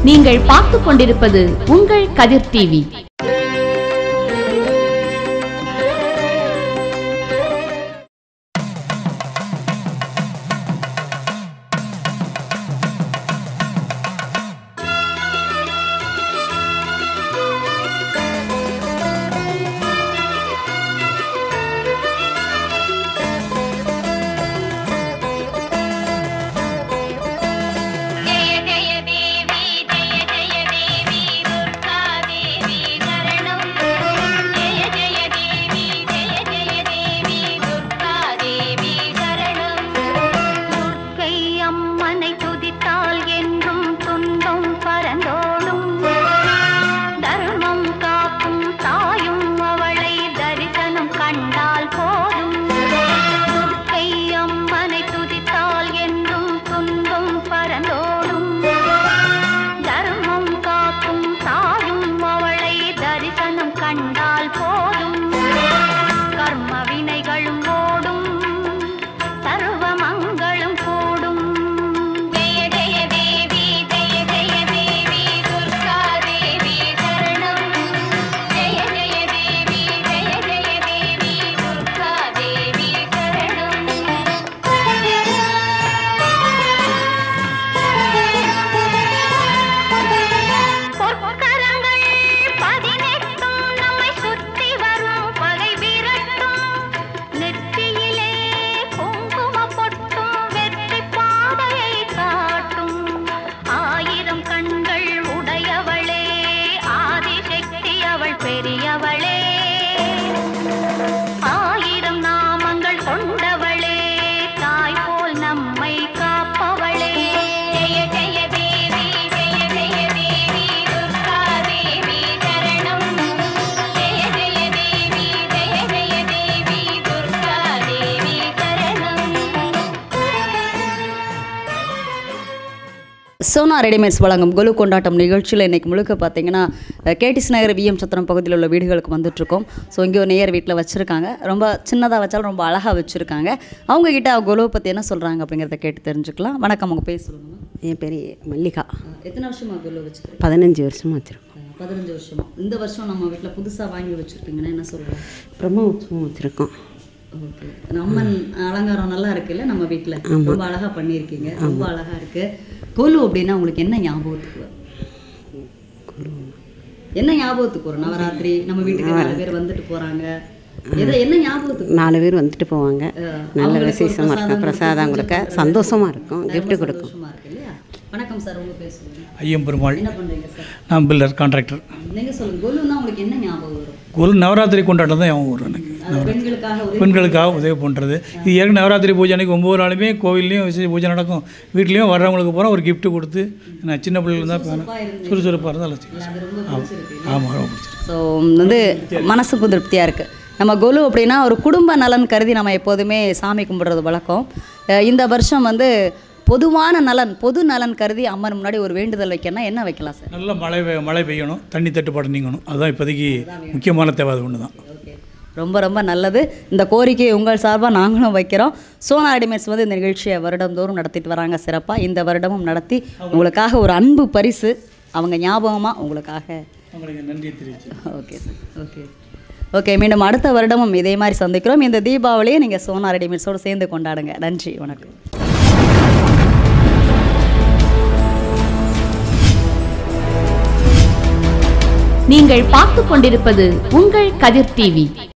நீங்கள் பார்த்துக் கொண்டிருப்பது உங்கள் கதிர் டிவி జయ జయ దేవి జయ జయ దేవి దుర్గా దేవి శరణం జయ జయ దేవి జయ జయ దేవి దుర్గా దేవి శరణம் துர்க்கை அம்மனை துதித்தால் என்றும் துன்பம் பரந்தோடும் தர்மம் காக்கும் தாயும் அவளை தரிசனம் கண்டால் போதும் துர்க்கை அம்மனை துதித்தால் என்றும் துன்பம் பரந்தோடும் தர்மம் காக்கும் தாயும் அவளை தரிசனம் கண்டால் போதும் கர்ம வினைகளும் ஓடும் சர்வ மங்களும் கூடும் ஜெய ஜெய தேவி ஜெய ஜெய தேவி துர்கா தேவி சரணம் ஜெய ஜெய தேவி ஜெய ஜெய தேவி துர்கா தேவி சரணம் பொற்கரங்கள் பதினெட்டும் நம்மை சுற்றி வரும் பகை விரட்டும் நெற்றியிலே குங்கும பொட்டும் வெற்றி பாதையை காட்டும் ஆயிரம் கண்கள் உடையவளே ஆதிசக்தி அவள் பெரியவளே ஆயிரம் நாமங்கள் கொண்டவளே தாய் போல் நம்மை காப்பவளே ஜெய ஜெய தேவி ஜெய ஜெய தேவி துர்கா தேவி சரணம் ஜெய ஜெய தேவி ஜெய ஜெய தேவி துர்கா தேவி சரணம் சோனா ரெடிமேட்ஸ் வழங்கும் கொலு கொண்டாட்டம் நிகழ்ச்சியில் இன்றைக்கி முழுக்க பார்த்தீங்கன்னா கேடிஸ் நகர் விஎம் சத்திரம் பகுதியில் உள்ள வீடுகளுக்கு வந்துட்டுருக்கோம் ஸோ இங்கே ஒரு நேயர் வீட்டில் வச்சுருக்காங்க ரொம்ப சின்னதாக வச்சாலும் ரொம்ப அழகாக வச்சுருக்காங்க அவங்க கிட்ட அவங்க கொலுவை பற்றி என்ன சொல்கிறாங்க அப்படிங்கிறத கேட்டு தெரிஞ்சுக்கலாம் வணக்கம் உங்கள் பேர் சொல்லுங்க என் பேர் மல்லிகா எத்தனை வருஷமாக கொலு வச்சுருக்கீங்க பதினஞ்சு வருஷமாக வச்சுருக்கோம் பதினஞ்சு வருஷமா இந்த வருஷம் நம்ம வீட்டில் புதுசாக வாங்கி வச்சுருக்கீங்கன்னா என்ன சொல்கிறோம் பிரம்ம உற்சவம் வச்சுருக்கோம் ஓகே அம்மன் அலங்காரம் நல்லா இருக்குல்ல நம்ம வீட்டில் ரொம்ப அழகாக பண்ணியிருக்கீங்க ரொம்ப அழகாக இருக்கு கொலு அப்படின்னா உங்களுக்கு என்ன ஞாபகத்துக்கு வரும் என்ன ஞாபகத்துக்கு வரும் நவராத்திரி நம்ம வீட்டுக்கு நாலு பேர் வந்துட்டு போறாங்க எதை என்ன ஞாபகத்துக்கு நாலு பேர் வந்துட்டு போவாங்க அஹ், நல்ல அவங்களுக்கு ஒரு விசேஷமாக இருக்கும் பிரசாதம் கொடுக்க சந்தோஷமாக இருக்கும் கிஃப்ட் கொடுக்கும் சந்தோஷமா இருக்கு இல்லையா வணக்கம் சார் உங்க பேர் சொல்லுங்க ஐயம் பெருமாள் என்ன பண்றீங்க சார் நான் பில்லர் கான்ட்ராக்டர் நீங்க சொல்லுங்க கொலுன்னா உங்களுக்கு என்ன ஞாபகம் வரும் ஒரு நவராத்திரி கொண்டாட்டம் தான் என் ஊர் எனக்கு அது பெண்களுக்காக ஒரு பெண்களுக்காக உதவி பண்ணுறது இது ஏற்கனவே நவராத்திரி பூஜை அன்றைக்கி ஒம்பது நாளுமே கோவில்லையும் விசேஷ பூஜை நடக்கும் வீட்லேயும் வர்றவங்களுக்கு பூரா ஒரு gift கொடுத்து நான் சின்ன பிள்ளைகள் தான் பேனேன் சுறுசுறுப்பாக இருந்தால் வச்சுக்கலாம் அது ரொம்ப பிடிச்சிருக்கு ஆமாம் ரொம்ப பிடிச்சிருக்கு ஸோ வந்து மனசுக்கும் திருப்தியாக இருக்குது நம்ம கொலு அப்படின்னா ஒரு குடும்ப நலன் கருதி நம்ம எப்போதுமே சாமி கும்பிடுறது வழக்கம் அஹ் இந்த வருஷம் வந்து பொதுவான நலன் பொது நலன் கருதி அம்மன் முன்னாடி ஒரு வேண்டுதல் வைக்கணும்னா என்ன வைக்கலாம் சார் நல்ல மழை பெ- மழை பெய்யணும் தண்ணி தட்டுப்பாடு நீங்கணும் அதுதான் இப்போதைக்கு முக்கியமான தேவை அது ஒன்று தான் ஓகே ரொம்ப ரொம்ப நல்லது இந்த கோரிக்கையை உங்கள் சார்பாக நாங்களும் வைக்கிறோம் சோனா ரெடிமேட்ஸ் வந்து இந்த நிகழ்ச்சியை வருடந்தோறும் நடத்திட்டு வராங்க சிறப்பாக இந்த வருடமும் நடத்தி உங்களுக்காக ஒரு அன்பு பரிசு அவங்க ஞாபகமாக உங்களுக்காக உங்களுக்கு நன்றி தெரிவிச்சு ஓகே சார் ஓகே ஓகே மீண்டும் அடுத்த வருடமும் இதே மாதிரி சந்திக்கிறோம் இந்த தீபாவளியை நீங்கள் சோனா ரெடிமேட்ஸோடு சேர்ந்து கொண்டாடுங்க நன்றி வணக்கம் நீங்கள் பார்த்துக் கொண்டிருப்பது உங்கள் கதிர் டிவி